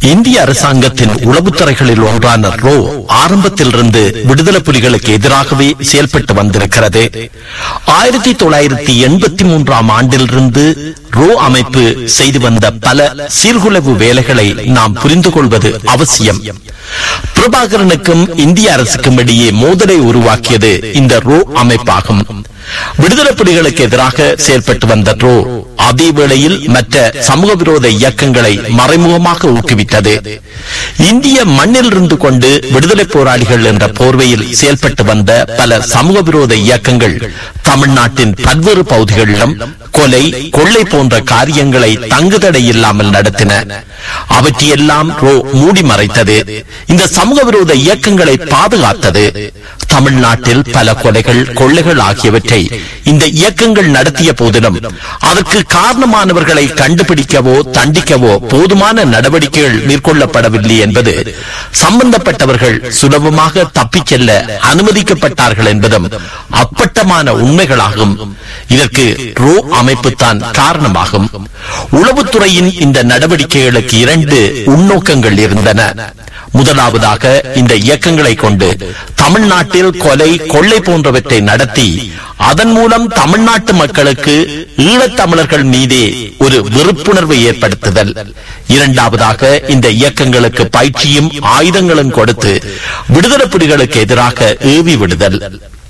இந்திய அரசாங்கத்தின் உளவுத்துறைகளில் ஒன்றான ரோ ஆரம்பத்திலிருந்து விடுதலை புலிகளுக்கு எதிராகவே செயல்பட்டு வந்திருக்கிறது ஆயிரத்தி தொள்ளாயிரத்தி எண்பத்தி மூன்றாம் ஆண்டிலிருந்து ரோ அமைப்பு செய்து வந்த பல சீர்குலைவு வேலைகளை நாம் புரிந்து கொள்வது அவசியம் பிரபாகரனுக்கும் இந்திய அரசுக்கும் இடையே மோதலை உருவாக்கியது இந்த ரோ அமைப்பாகும் விடுதலை புலிகளுக்கு எதிராக செயல்பட்டு வந்த ரோ அதே வேளையில் மற்ற சமூக விரோத இயக்கங்களை மறைமுகமாக ஊக்குவித்தது இந்திய மண்ணில் இருந்து கொண்டு விடுதலை போராளிகள் என்ற போர்வையில் செயல்பட்டு வந்த பல சமூக விரோத இயக்கங்கள் தமிழ்நாட்டின் பல்வேறு பகுதிகளிலும் கொலை கொள்ளை போன்ற காரியங்களை தங்குதடை இல்லாமல் நடத்தின அவற்றையெல்லாம் ரோ மூடி மறைத்தது இந்த சமூக விரோத இயக்கங்களை பாதுகாத்தது தமிழ்நாட்டில் பல கொலைகள் கொள்ளைகள் ஆகியவற்றை இந்த இயக்கங்கள் நடத்திய போதிலும் அதற்கு காரணமானவர்களை கண்டுபிடிக்கவோ தண்டிக்கவோ போதுமான நடவடிக்கைகள் மேற்கொள்ளப்படவில்லை என்பது சம்பந்தப்பட்டவர்கள் சுலபமாக தப்பிச் செல்ல அனுமதிக்கப்பட்டார்கள் என்பதும் அப்பட்டமான உண்மைகளாகும் இதற்கு ரோ அமைப்பு தான் காரணமாகும் உளவுத்துறையின் இந்த நடவடிக்கைகளுக்கு இரண்டு உள்நோக்கங்கள் இருந்தன முதலாவதாக இந்த இயக்கங்களை கொண்டு தமிழ்நாட்டில் கொலை கொள்ளை போன்றவற்றை நடத்தி அதன் மூலம் தமிழ்நாட்டு மக்களுக்கு ஈழத்தமிழர்கள் மீதே ஒரு வெறுப்புணர்வை ஏற்படுத்துதல் இரண்டாவதாக இந்த இயக்கங்களுக்கு பயிற்சியும் ஆயுதங்களும் கொடுத்து விடுதலை புலிகளுக்கு எதிராக ஏவி விடுதல்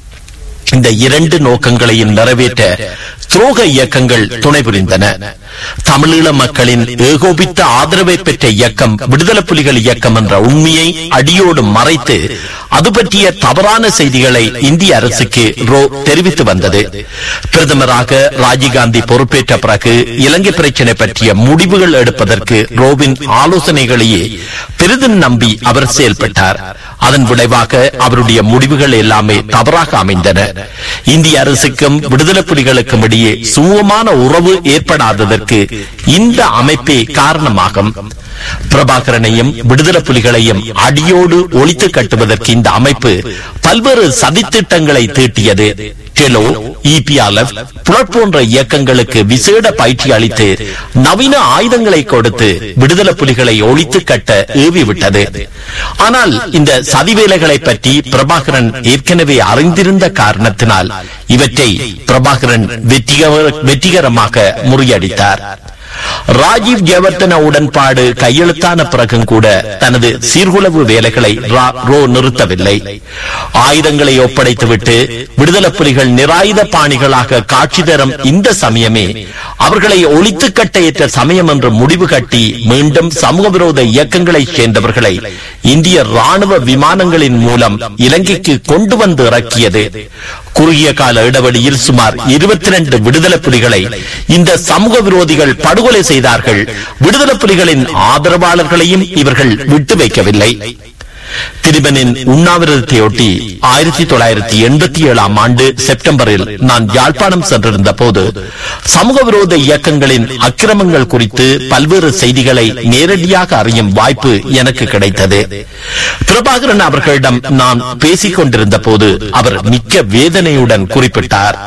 இந்த இரண்டு நோக்கங்களையும் நிறைவேற்ற துரோக இயக்கங்கள் துணை புரிந்தன தமிழீழ மக்களின் ஏகோபித்த ஆதரவை பெற்ற இயக்கம் விடுதலை புலிகள் இயக்கம் என்ற உண்மையை அடியோடு மறைத்து அது பற்றிய தவறான செய்திகளை இந்திய அரசுக்கு ரோ தெரிவித்து வந்தது பிரதமராக ராஜீவ்காந்தி பொறுப்பேற்ற பிறகு இலங்கை பிரச்சினை பற்றிய முடிவுகள் எடுப்பதற்கு ரோவின் ஆலோசனைகளையே பெரிதும் நம்பி அவர் செயல்பட்டார் அதன் விளைவாக அவருடைய முடிவுகள் எல்லாமே தவறாக அமைந்தன இந்திய அரசுக்கும் விடுதலை புலிகளுக்கும் இடையே சுமூகமான உறவு ஏற்படாததற்கு இந்த அமைப்பே காரணமாகும் பிரபாகரனையும் விடுதலை புலிகளையும் அடியோடு ஒழித்து கட்டுவதற்கு இந்த அமைப்பு பல்வேறு சதித்திட்டங்களை தீட்டியது டெலோ இபிஆர்எஃப் புலட் போன்ற இயக்கங்களுக்கு விசேட பயிற்சி அளித்து நவீன ஆயுதங்களை கொடுத்து விடுதலை புலிகளை ஒழித்து கட்ட ஏவி விட்டது ஆனால் இந்த சதி வேலைகளை பற்றி பிரபாகரன் ஏற்கனவே அறிந்திருந்த காரணத்தினால் இவற்றை பிரபாகரன் வெற்றிகர- வெற்றிகரமாக முறியடித்தார் ராஜீவ் ஜெயவர்தன உடன்பாடு கையெழுத்தான பிறகும் கூட தனது சீர்குலைவு வேலைகளை ரா- ரோ நிறுத்தவில்லை ஆயுதங்களை ஒப்படைத்துவிட்டு விடுதலை புலிகள் நிராயுத பாணிகளாக காட்சி தரும் இந்த சமயமே அவர்களை ஒழித்து கட்ட ஏற்ற சமயம் என்று முடிவு கட்டி மீண்டும் சமூக விரோத இயக்கங்களை சேர்ந்தவர்களை இந்திய ராணுவ விமானங்களின் மூலம் இலங்கைக்கு கொண்டு வந்து இறக்கியது குறுகிய கால இடைவெளியில் சுமார் இருபத்தி ரெண்டு விடுதலை புலிகளை இந்த சமூக விரோதிகள் படுகொலை செய்தார்கள் விடுதலை புலிகளின் ஆதரவாளர்களையும் இவர்கள் விட்டு வைக்கவில்லை திரிபனின் உண்ணாவிரதத்தையொட்டி ஆயிரத்தி தொள்ளாயிரத்தி எண்பத்தி ஏழாம் ஆண்டு செப்டம்பரில் நான் யாழ்ப்பாணம் சென்றிருந்த போது சமூக விரோத இயக்கங்களின் அக்கிரமங்கள் குறித்து பல்வேறு செய்திகளை நேரடியாக அறியும் வாய்ப்பு எனக்கு கிடைத்தது பிரபாகரன் அவர்களிடம் நான் பேசிக் கொண்டிருந்த போது அவர் மிக்க வேதனையுடன் குறிப்பிட்டார்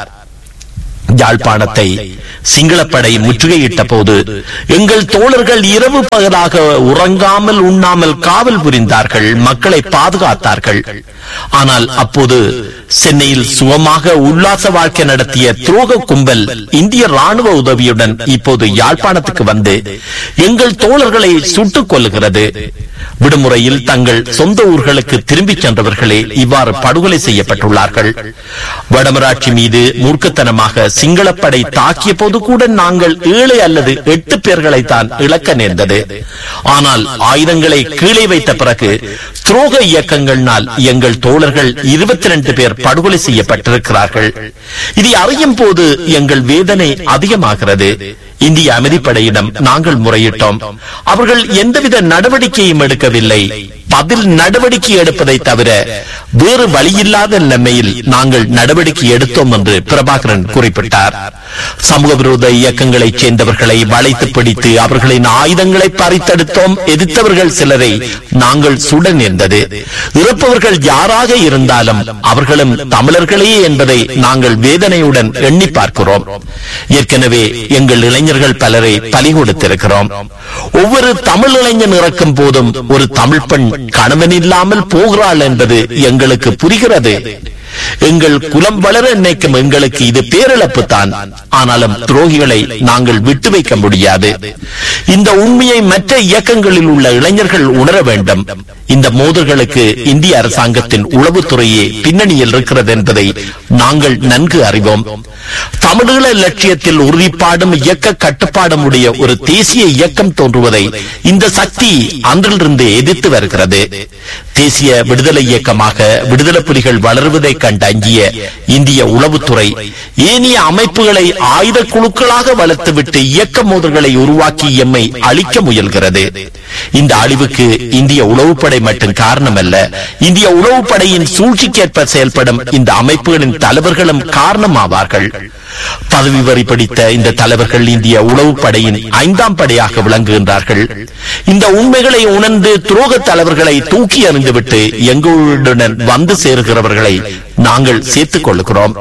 யாழ்ப்பாணத்தை சிங்களப்படை முற்றுகையிட்ட போது எங்கள் தோழர்கள் இரவு பகலாக உறங்காமல் உண்ணாமல் காவல் புரிந்தார்கள் மக்களை பாதுகாத்தார்கள் ஆனால் அப்போது சென்னையில் சுகமாக உல்லாச வாழ்க்கை நடத்திய துரோக கும்பல் இந்திய ராணுவ உதவியுடன் இப்போது யாழ்ப்பாணத்துக்கு வந்து எங்கள் தோழர்களை சுட்டுக் கொல்லுகிறது விடுமுறையில் தங்கள் சொந்த ஊர்களுக்கு திரும்பிச் சென்றவர்களே இவ்வாறு படுகொலை செய்யப்பட்டுள்ளார்கள் வடமராட்சி மீது மூர்க்கத்தனமாக சிங்களப்படை தாக்கிய போது கூட நாங்கள் ஏழு அல்லது எட்டு பேர்களை தான் இழக்க நேர்ந்தது ஆனால் ஆயுதங்களை கீழே வைத்த பிறகு துரோக இயக்கங்களினால் எங்கள் தோழர்கள் இருபத்தி ரெண்டு பேர் படுகொலை செய்யப்பட்டிருக்கிறார்கள் இதை அறியும் போது எங்கள் வேதனை அதிகமாகிறது இந்திய அமைதிப்படையிடம் நாங்கள் முறையிட்டோம் அவர்கள் எந்தவித நடவடிக்கையும் எடுக்கவில்லை பதில் நடவடிக்கை எடுப்பதை தவிர வேறு வழியில்லாத நிலைமையில் நாங்கள் நடவடிக்கை எடுத்தோம் என்று பிரபாகரன் குறிப்பிட்டார் சமூக விரோத இயக்கங்களைச் சேர்ந்தவர்களை வளைத்து பிடித்து அவர்களின் ஆயுதங்களை பறித்தெடுத்தோம் எதிர்த்தவர்கள் சிலரை நாங்கள் சுட நேர்ந்தது இறப்பவர்கள் யாராக இருந்தாலும் அவர்களும் தமிழர்களே என்பதை நாங்கள் வேதனையுடன் எண்ணி பார்க்கிறோம் ஏற்கனவே எங்கள் இளைஞர்கள் பலரை பலி கொடுத்திருக்கிறோம் ஒவ்வொரு தமிழ் இளைஞன் இறக்கும் போதும் ஒரு தமிழ் பெண் கணவன் இல்லாமல் போகிறாள் என்பது எங்களுக்கு புரிகிறது எங்கள் குலம் வளர நினைக்கும் எங்களுக்கு இது பேரிழப்பு தான் ஆனாலும் துரோகிகளை நாங்கள் விட்டு வைக்க முடியாது இந்த உண்மையை மற்ற இயக்கங்களில் உள்ள இளைஞர்கள் உணர வேண்டும் இந்த மோதல்களுக்கு இந்திய அரசாங்கத்தின் உளவுத்துறையே பின்னணியில் இருக்கிறது என்பதை நாங்கள் நன்கு அறிவோம் தமிழீழ லட்சியத்தில் உறுதிப்பாடும் இயக்க கட்டுப்பாடும் உடைய ஒரு தேசிய இயக்கம் தோன்றுவதை இந்த சக்தி அன்றிலிருந்து எதிர்த்து வருகிறது தேசிய விடுதலை இயக்கமாக விடுதலை புலிகள் வளருவதை கண்டு அஞ்சிய இந்திய உளவுத்துறை ஏனைய அமைப்புகளை ஆயுத குழுக்களாக வளர்த்துவிட்டு இயக்க மோதல்களை உருவாக்கி எம்மை அழிக்க முயல்கிறது இந்த அழிவுக்கு இந்திய உளவுப்படை மட்டும் காரணமல்ல இந்திய உளவுப்படையின் சூழ்ச்சிக்கேற்ப செயல்படும் இந்த அமைப்புகளின் தலைவர்களும் காரணமாவார்கள் பதவி வரி படித்த இந்த தலைவர்கள் இந்திய உளவுப்படையின் ஐந்தாம் படையாக விளங்குகின்றார்கள் இந்த உண்மைகளை உணர்ந்து துரோக தலைவர்களை தூக்கி எறிந்துவிட்டு எங்களுடன் வந்து சேருகிறவர்களை நாங்கள் சேர்த்துக் கொள்கிறோம்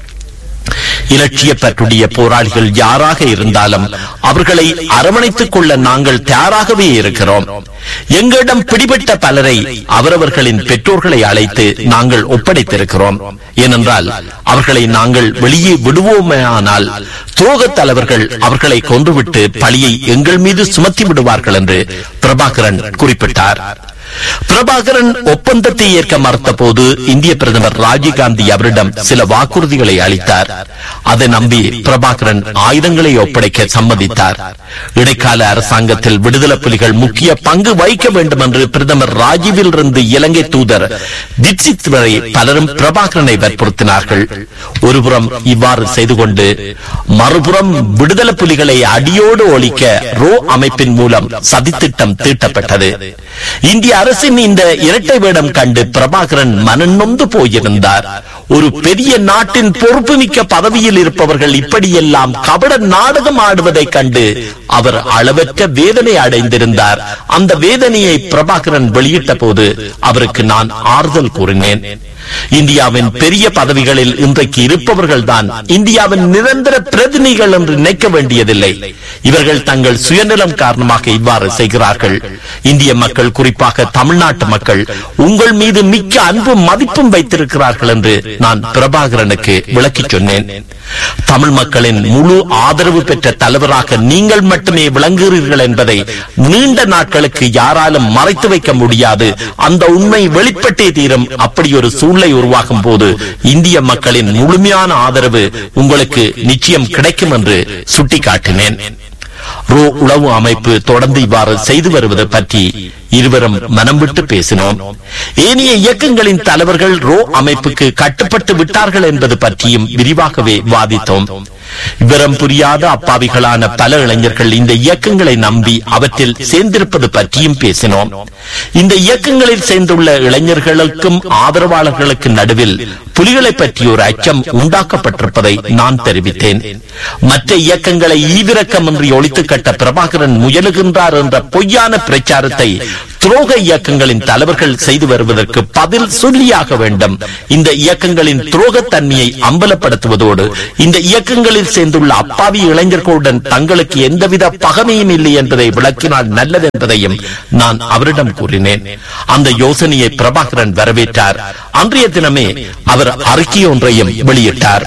இலட்சிய பற்றுடைய போராளிகள் யாராக இருந்தாலும் அவர்களை அரவணைத்துக் கொள்ள நாங்கள் தயாராகவே இருக்கிறோம் எங்களிடம் பிடிபட்ட பலரை அவரவர்களின் பெற்றோர்களை அழைத்து நாங்கள் ஒப்படைத்திருக்கிறோம் ஏனென்றால் அவர்களை நாங்கள் வெளியே விடுவோமேயானால் துரோக தலைவர்கள் அவர்களை கொன்றுவிட்டு பழியை எங்கள் மீது சுமத்தி விடுவார்கள் என்று பிரபாகரன் குறிப்பிட்டார் பிரபாகரன் ஒப்பந்தத்தை ஏற்க மறுத்த போது இந்திய பிரதமர் ராஜீவ்காந்தி அவரிடம் சில வாக்குறுதிகளை அளித்தார் அதை நம்பி பிரபாகரன் ஆயுதங்களை ஒப்படைக்க சம்மதித்தார் இடைக்கால அரசாங்கத்தில் விடுதலை புலிகள் முக்கிய பங்கு வகிக்க வேண்டும் என்று பிரதமர் ராஜீவில் இருந்து இலங்கை தூதர் தீட்சித் வரை பலரும் பிரபாகரனை வற்புறுத்தினார்கள் ஒருபுறம் இவ்வாறு செய்து கொண்டு மறுபுறம் விடுதலை புலிகளை அடியோடு ஒழிக்க ரோ அமைப்பின் மூலம் சதித்திட்டம் தீட்டப்பட்டது இந்திய அரசின் இந்த இரட்டை வேடம் கண்டு பிரபாகரன் மனநொந்து போயிருந்தார் ஒரு பெரிய நாட்டின் பொறுப்புமிக்க பதவியில் இருப்பவர்கள் இப்படியெல்லாம் கபட நாடகம் ஆடுவதைக் கண்டு அவர் அளவற்ற வேதனை அடைந்திருந்தார் அந்த வேதனையை பிரபாகரன் வெளியிட்ட போது அவருக்கு நான் ஆறுதல் கூறினேன் இந்தியாவின் பெரிய பதவிகளில் இன்றைக்கு இருப்பவர்கள் தான் இந்தியாவின் நிரந்தர பிரதிநிதிகள் என்று நினைக்க வேண்டியதில்லை இவர்கள் தங்கள் சுயநலம் காரணமாக இவ்வாறு செய்கிறார்கள் இந்திய மக்கள் குறிப்பாக தமிழ்நாட்டு மக்கள் உங்கள் மீது மிக்க அன்பும் மதிப்பும் வைத்திருக்கிறார்கள் என்று நான் பிரபாகரனுக்கு விளக்கிச் சொன்னேன் தமிழ் மக்களின் முழு ஆதரவு பெற்ற தலைவராக நீங்கள் மட்டுமே விளங்குகிறீர்கள் என்பதை நீண்ட நாட்களுக்கு யாராலும் மறைத்து வைக்க முடியாது அந்த உண்மை வெளிப்பட்டே தீரும் அப்படி ஒரு சூழ்நிலை உருவாகும் போது இந்திய மக்களின் முழுமையான ஆதரவு உங்களுக்கு நிச்சயம் கிடைக்கும் என்று சுட்டிக்காட்டினேன் ரோ உளவு அமைப்பு தொடர்ந்து இவ்வாறு செய்து வருவது பற்றி இருவரும் மனம் விட்டு பேசினோம் ஏனைய இயக்கங்களின் தலைவர்கள் ரோ அமைப்புக்கு கட்டுப்பட்டு விட்டார்கள் என்பது பற்றியும் விரிவாகவே வாதித்தோம் விவரம் புரியாத அப்பாவிகளான பல இளைஞர்கள் இந்த இயக்கங்களை நம்பி அவற்றில் சேர்ந்திருப்பது பற்றியும் பேசினோம் இந்த இயக்கங்களில் சேர்ந்துள்ள இளைஞர்களுக்கும் ஆதரவாளர்களுக்கு நடுவில் புலிகளை பற்றி ஒரு அச்சம் உண்டாக்கப்பட்டிருப்பதை நான் தெரிவித்தேன் மற்ற இயக்கங்களை ஈவிரக்கமின்றி ஒழித்து கட்ட பிரபாகரன் முயலுகின்றார் என்ற பொய்யான பிரச்சாரத்தை துரோக இயக்கங்களின் தலைவர்கள் செய்து வருவதற்கு பதில் சொல்லியாக வேண்டும் இந்த இயக்கங்களின் துரோகத்தன்மையை அம்பலப்படுத்துவதோடு இந்த இயக்கங்களில் சேர்ந்துள்ள அப்பாவி இளைஞர்களுடன் தங்களுக்கு எந்தவித பகமையும் இல்லை என்பதை விளக்கினால் நல்லது என்பதையும் நான் அவரிடம் கூறினேன் அந்த யோசனையை பிரபாகரன் வரவேற்றார் அன்றைய தினமே அவர் அறிக்கை ஒன்றையும் வெளியிட்டார்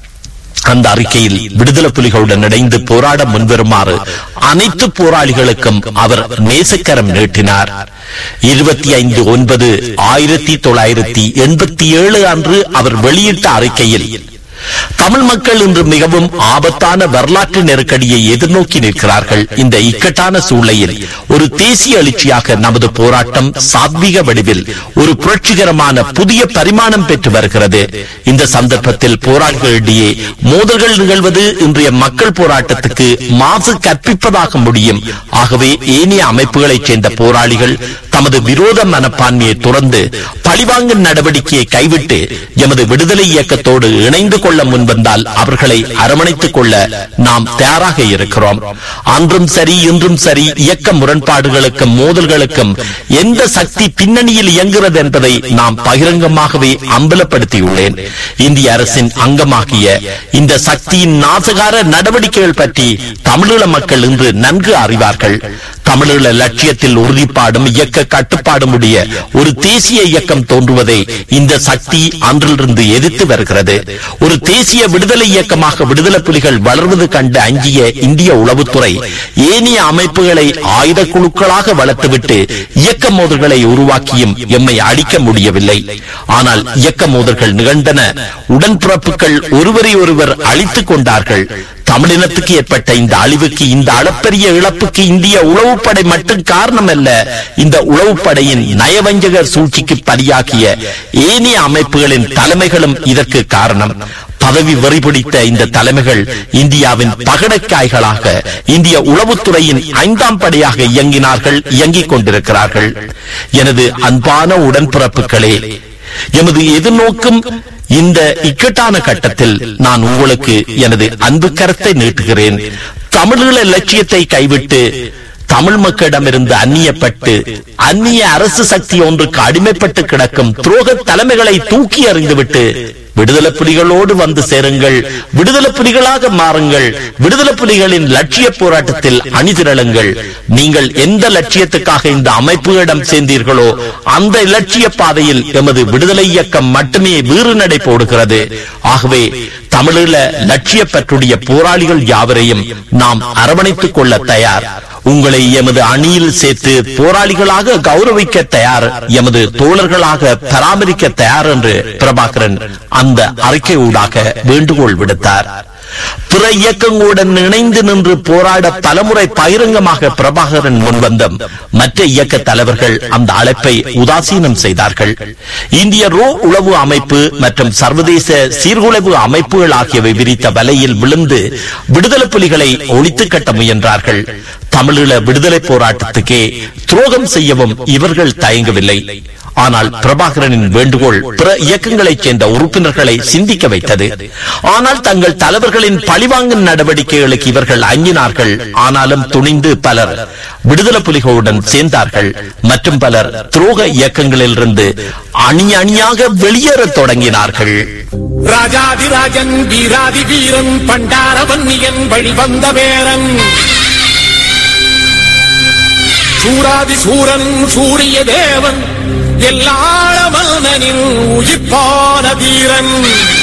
அந்த அறிக்கையில் விடுதலை புலிகளுடன் இணைந்து போராட முன்வருமாறு அனைத்து போராளிகளுக்கும் அவர் நேசக்கரம் நீட்டினார் இருபத்தி ஐந்து ஒன்பது ஆயிரத்தி தொள்ளாயிரத்தி எண்பத்தி ஏழு அன்று அவர் வெளியிட்ட அறிக்கையில் தமிழ் மக்கள் இன்று மிகவும் ஆபத்தான வரலாற்று நெருக்கடியை எதிர்நோக்கி நிற்கிறார்கள் இந்த இக்கட்டான சூழ்நிலையில் ஒரு தேசிய எழுச்சியாக நமது போராட்டம் சாத்வீக வடிவில் ஒரு புரட்சிகரமான புதிய பரிமாணம் பெற்று வருகிறது இந்த சந்தர்ப்பத்தில் போராளிகளிடையே மோதல்கள் நிகழ்வது இன்றைய மக்கள் போராட்டத்துக்கு மாசு கற்பிப்பதாக முடியும் ஆகவே ஏனைய அமைப்புகளைச் சேர்ந்த போராளிகள் தமது விரோத மனப்பான்மையை துறந்து பழிவாங்கும் நடவடிக்கையை கைவிட்டு எமது விடுதலை இயக்கத்தோடு இணைந்து கொள்ள முன்வந்தால் அவர்களை அரவணைத்துக் கொள்ள நாம் தயாராக இருக்கிறோம் அன்றும் சரி இன்றும் சரி இயக்க முரண்பாடுகளுக்கும் மோதல்களுக்கும் எந்த சக்தி பின்னணியில் இயங்குகிறது என்பதை நாம் பகிரங்கமாகவே அம்பலப்படுத்தியுள்ளேன் இந்திய அரசின் அங்கமாகிய இந்த சக்தியின் நாசகார நடவடிக்கைகள் பற்றி தமிழீழ மக்கள் இன்று நன்கு அறிவார்கள் தமிழீழ லட்சியத்தில் உறுதிப்பாடும் இயக்க கட்டுப்பாடும் உடைய ஒரு தேசிய இயக்கம் தோன்றுவதை இந்த சக்தி அன்றிலிருந்து எதிர்த்து வருகிறது ஒரு தேசிய விடுதலை இயக்கமாக விடுதலை புலிகள் வளர்வது கண்டு அஞ்சிய இந்திய உளவுத்துறை ஏனைய அமைப்புகளை ஆயுத குழுக்களாக வளர்த்துவிட்டு இயக்க மோதல்களை உருவாக்கியும் எம்மை அடிக்க முடியவில்லை ஆனால் இயக்க மோதல்கள் நிகழ்ந்தன உடன்பிறப்புகள் ஒருவரை ஒருவர் அழித்துக் கொண்டார்கள் தமிழினத்துக்கு ஏற்பட்ட இந்த அழிவுக்கு இந்த அளப்பரிய இழப்புக்கு இந்திய உளவுப்படை மட்டும் காரணம் அல்ல இந்த உளவுப்படையின் நயவஞ்சகர் சூழ்ச்சிக்கு பலியாகிய ஏனைய அமைப்புகளின் தலைமைகளும் இதற்கு காரணம் பதவி வெறி பிடித்த இந்த தலைமைகள் இந்தியாவின் பகடைக்காய்களாக இந்திய உளவுத்துறையின் ஐந்தாம் படையாக இயங்கினார்கள் இயங்கிக் கொண்டிருக்கிறார்கள் எனது அன்பான உடன்பிறப்புகளே எமது எதிர்நோக்கும் இந்த இக்கட்டான கட்டத்தில் நான் உங்களுக்கு எனது அன்பு கரத்தை நீட்டுகிறேன் தமிழீழ லட்சியத்தை கைவிட்டு தமிழ் மக்களிடமிருந்து அந்நியப்பட்டு அந்நிய அரசு சக்தி ஒன்றுக்கு அடிமைப்பட்டு கிடக்கும் துரோக தலைமைகளை தூக்கி எறிந்துவிட்டு விடுதலை புலிகளோடு வந்து சேருங்கள் விடுதலை புலிகளாக மாறுங்கள் விடுதலை புலிகளின் லட்சிய போராட்டத்தில் அணிதிரளுங்கள் நீங்கள் எந்த லட்சியத்துக்காக இந்த அமைப்புகளிடம் சேர்ந்தீர்களோ அந்த இலட்சிய பாதையில் எமது விடுதலை இயக்கம் மட்டுமே வீறு நடை போடுகிறது ஆகவே தமிழீழ லட்சிய பற்றுடைய போராளிகள் யாவரையும் நாம் அரவணைத்துக் கொள்ள தயார் உங்களை எமது அணியில் சேர்த்து போராளிகளாக கௌரவிக்க தயார் எமது தோழர்களாக பராமரிக்க தயார் என்று பிரபாகரன் அந்த அறிக்கை ஊடாக வேண்டுகோள் விடுத்தார் பிற இயக்கங்களுடன் இணைந்து நின்று போராட பலமுறை பகிரங்கமாக பிரபாகரன் முன்வந்தும் மற்ற இயக்க தலைவர்கள் அந்த அழைப்பை உதாசீனம் செய்தார்கள் இந்திய ரோ உளவு அமைப்பு மற்றும் சர்வதேச சீர்குலைவு அமைப்புகள் ஆகியவை விரித்த வலையில் விழுந்து விடுதலை புலிகளை ஒழித்து கட்ட முயன்றார்கள் தமிழீழ விடுதலை போராட்டத்துக்கே துரோகம் செய்யவும் இவர்கள் தயங்கவில்லை ஆனால் பிரபாகரனின் வேண்டுகோள் பிற இயக்கங்களைச் சேர்ந்த உறுப்பினர்களை சிந்திக்க வைத்தது ஆனால் தங்கள் தலைவர்களின் பழிவாங்கும் நடவடிக்கைகளுக்கு இவர்கள் அஞ்சினார்கள் ஆனாலும் துணிந்து பலர் விடுதலை புலிகளுடன் சேர்ந்தார்கள் மற்றும் பலர் துரோக இயக்கங்களிலிருந்து அணி அணியாக வெளியேறத் தொடங்கினார்கள் ராஜாதிராஜன் வீராதி வீரன் பண்டாரவன்னியன் வழிவந்த வேரன் சூராதி சூரன் சூரிய தேவன் எல்லாள மன்னனின் உயிர்ப்பான தீரன்